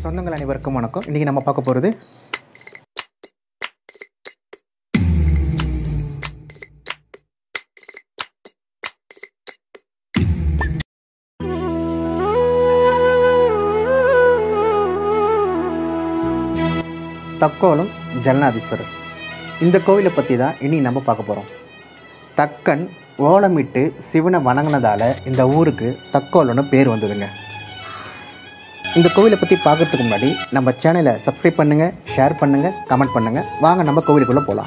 சொந்தங்கள் அனைவருக்கும் வணக்கம் இன்றைக்கி நம்ம பார்க்க போகிறது தக்கோலம் ஜலநாதீஸ்வரர் இந்த கோவிலை பற்றி தான் இனி நம்ம பார்க்க போகிறோம் தக்கன் ஓலமிட்டு சிவனை வணங்கினதால் இந்த ஊருக்கு தக்கோலம்னு பேர் வந்ததுங்க இந்த கோவிலை பற்றி பார்க்கறதுக்கு முன்னாடி நம்ம சேனலை சப்ஸ்கிரைப் பண்ணுங்கள் ஷேர் பண்ணுங்கள் கமெண்ட் பண்ணுங்கள் வாங்க நம்ம கோவிலுக்குள்ளே போகலாம்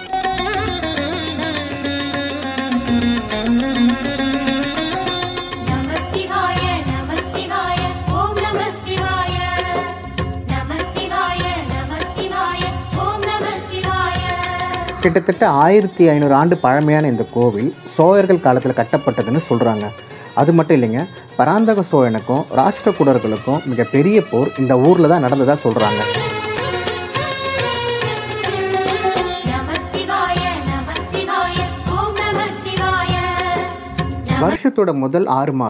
நம சிவாய நம சிவாய ஓம் நம சிவாய நம சிவாய நம சிவாய ஓம் நம சிவாய கிட்டத்தட்ட ஆயிரத்தி ஐநூறு ஆண்டு பழமையான இந்த கோவில் சோழர்கள் காலத்தில் கட்டப்பட்டதுன்னு சொல்கிறாங்க அது மட்டும் இல்லைங்க பராந்தக சோழனுக்கும் ராஷ்டிரகூடர்களுக்கும் மிகப்பெரிய போர் இந்த ஊரில் தான் நடந்ததாக சொல்கிறாங்க நம சிவாய நம சிவாய ஓம் நம சிவாய நம வருஷத்தோட முதல் ஆறு மா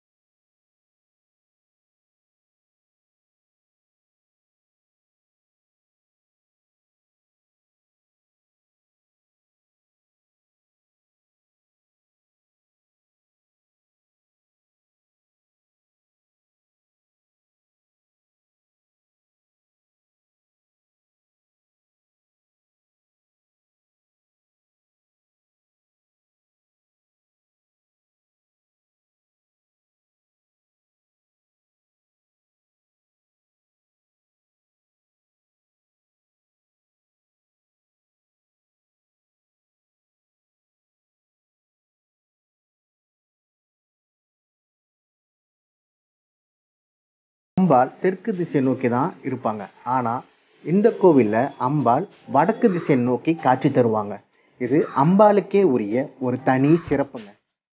அம்பாள் தெற்கு திசை நோக்கி தான் இருப்பாங்க ஆனால் இந்த கோவிலில் அம்பாள் வடக்கு திசை நோக்கி காட்சி தருவாங்க இது அம்பாளுக்கே உரிய ஒரு தனி சிறப்புங்க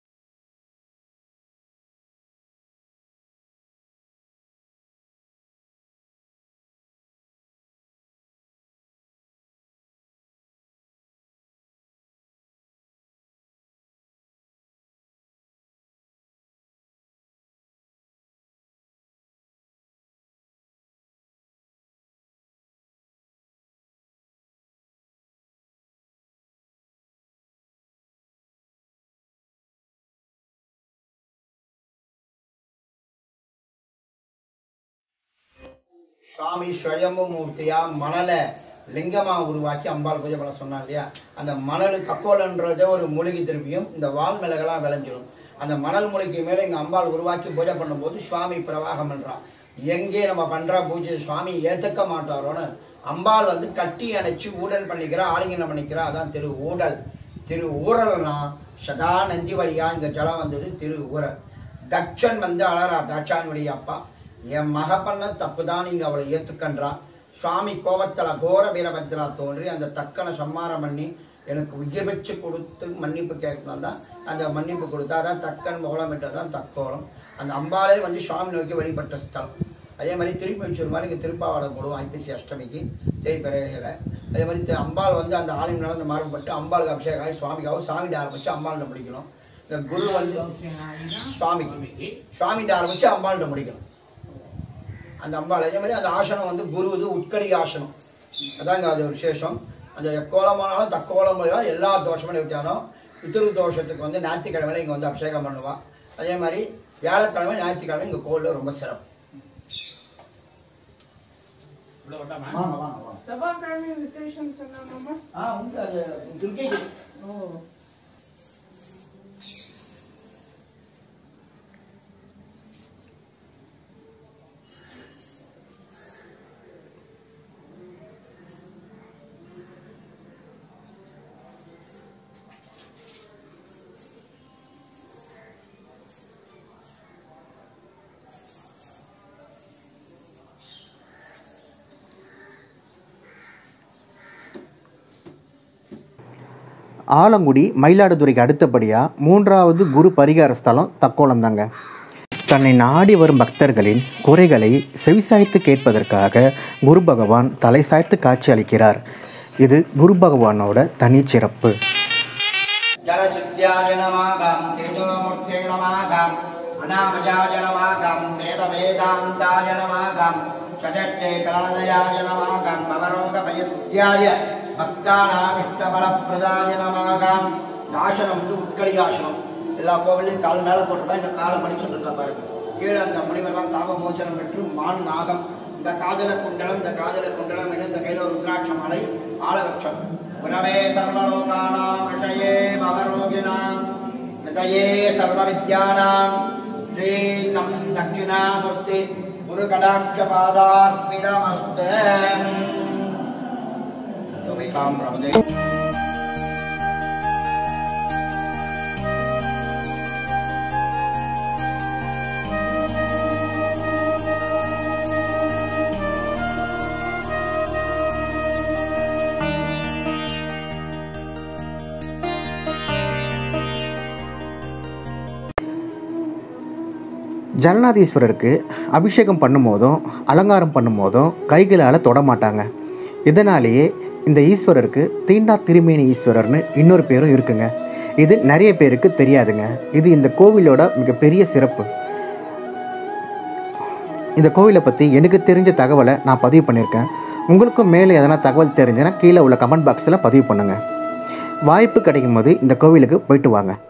சுவாமி ஸ்வயம்பு மூர்த்தியா மணலை லிங்கமா உருவாக்கி அம்பாள் பூஜை பண்ண சொன்னாங்க இல்லையா அந்த மணல் கக்கோலன்றதே ஒரு மூலிகை திருப்பியும் இந்த வால் மிளகெல்லாம் விளைஞ்சிடும் அந்த மணல் மூலிகை மேலே இங்கே அம்பாள் உருவாக்கி பூஜை பண்ணும்போது சுவாமி பிரவாகம் பண்றான் எங்கே நம்ம பண்ற பூஜை சுவாமி ஏத்துக்க மாட்டாரோன்னு அம்பாள் வந்து கட்டி அணைச்சு ஊடல் பண்ணிக்கிறா ஆலிங்கனம் பண்ணிக்கிறா அதான் திரு ஊடல் திரு ஊரல்னா சதா நந்தி வழியா இங்க ஜலம் வந்தது திரு ஊரல் தட்சன் வந்து அழறா தாட்சானுடைய அப்பா என் மக பண்ண தப்பு தான் நீங்க அவளை ஏத்துக்கன்றான் சுவாமி கோபத்துல கோர வீரபத்ரா தோன்றி அந்த தக்கனை சம்மாரம் பண்ணி எனக்கு உயிர் வச்சு கொடுத்து மன்னிப்பு கேட்கணும் தான் அந்த மன்னிப்பு கொடுத்தா தான் தக்கன் கோலமிட்டது தான் தக்கோலம் அந்த அம்பாளே வந்து சுவாமி நோக்கி வழிபட்ட ஸ்தலம் அதே மாதிரி திருப்பி வச்சூர் மாதிரி இங்கே திருப்பாவாடை போடுவோம் ஐப்பசி அஷ்டமிக்கு தேய்பிறையில் அதே மாதிரி தி- அம்பாள் வந்து அந்த ஆலயம் நடந்து மாறுபட்டு அம்பாளுக்கு அபிஷேகம் ஆகி சுவாமிக்காகவும் சாமிகிட்ட ஆரம்பிச்சு அம்பாள்கிட்ட முடிக்கணும் இந்த குரு வந்து சுவாமிக்கு சுவாமிகிட்ட ஆரம்பிச்சு அம்பாள்கிட்ட முடிக்கணும் அந்த அம்பாள் அதே மாதிரி அந்த ஆசனம் வந்து குரு இது உட்கடி ஆசனம் அதாங்க அது ஒரு விசேஷம் அந்த கோலமானாலும் தக்கோலம் போனாலும் எல்லா தோஷமும் நிறுத்தியாலும் பித்திரு தோஷத்துக்கு வந்து ஞாயிற்றுக்கிழமையில இங்கே வந்து அபிஷேகம் பண்ணுவா அதே மாதிரி வியாழக்கிழமை ஞாயிற்றுக்கிழமை இங்கே கோவிலில் ரொம்ப சிறப்பு வாங்க வாங்க வாங்க செவ்வாய்க்கிழமை விசேஷம் சொன்னாங்கம்மா ஆ உண்டு அது துர்க்கைக்கு ஆலங்குடி மயிலாடுதுறைக்கு அடுத்தபடியாக மூன்றாவது குரு பரிகார ஸ்தலம் தக்கோலம் தாங்க தன்னை நாடி வரும் பக்தர்களின் குறைகளை செவிசாய்த்து கேட்பதற்காக குரு பகவான் தலை சாய்த்து காட்சி அளிக்கிறார் இது குரு பகவானோட தனிச்சிறப்பு ஜலசித்யாய நமாகம் தேஜோமூர்த்தியை நமாகம் அநாமஜாய நமாகம் வேத வேதாந்தாய நமாகம் சஜஷ்டே கரணதயாய நமாகம் பவரோகபயசுத்தியாய பக்தானாமிஷ்டபலப்பிரதாய நமாகம் இந்த ஆசனம் வந்து உட்கலிகாசனம் எல்லா கோவிலையும் கால் மேலே போட்டுருப்பா இந்த காலை மடிச்சுட்டு இருக்கா பாருங்க கீழே அந்த முனிவர்லாம் சாப மோச்சனம் பெற்று மான் நாகம் இந்த காதல குண்டலம் இந்த காதல குண்டலம் என்ன இந்த கையில ஒரு ருத்ராட்ச மாலை ஆலவட்சம் குரவே சர்வலோகானாம் ரிஷயே பவரோகிணாம் நிதயே சர்வவித்யானாம் ஸ்ரீ தம் தட்சிணாமூர்த்தி குரு கடாட்ச பாதார்ப்பிதமஸ்தே வைகாம் பிரமதே ஜலநாதீஸ்வரருக்கு அபிஷேகம் பண்ணும்போதும் அலங்காரம் பண்ணும்போதும் கைகளால் தொட மாட்டாங்க இதனாலேயே இந்த ஈஸ்வரருக்கு தீண்டா திருமேனி ஈஸ்வரர்னு இன்னொரு பேரும் இருக்குங்க இது நிறைய பேருக்கு தெரியாதுங்க இது இந்த கோவிலோட மிகப்பெரிய சிறப்பு இந்த கோவிலை பற்றி எனக்கு தெரிஞ்ச தகவலை நான் பதிவு பண்ணியிருக்கேன் உங்களுக்கும் மேலே எதனா தகவல் தெரிஞ்சுன்னா கீழே உள்ள கமெண்ட் பாக்ஸில் பதிவு பண்ணுங்கள் வாய்ப்பு கிடைக்கும் போது இந்த கோவிலுக்கு போயிட்டு வாங்க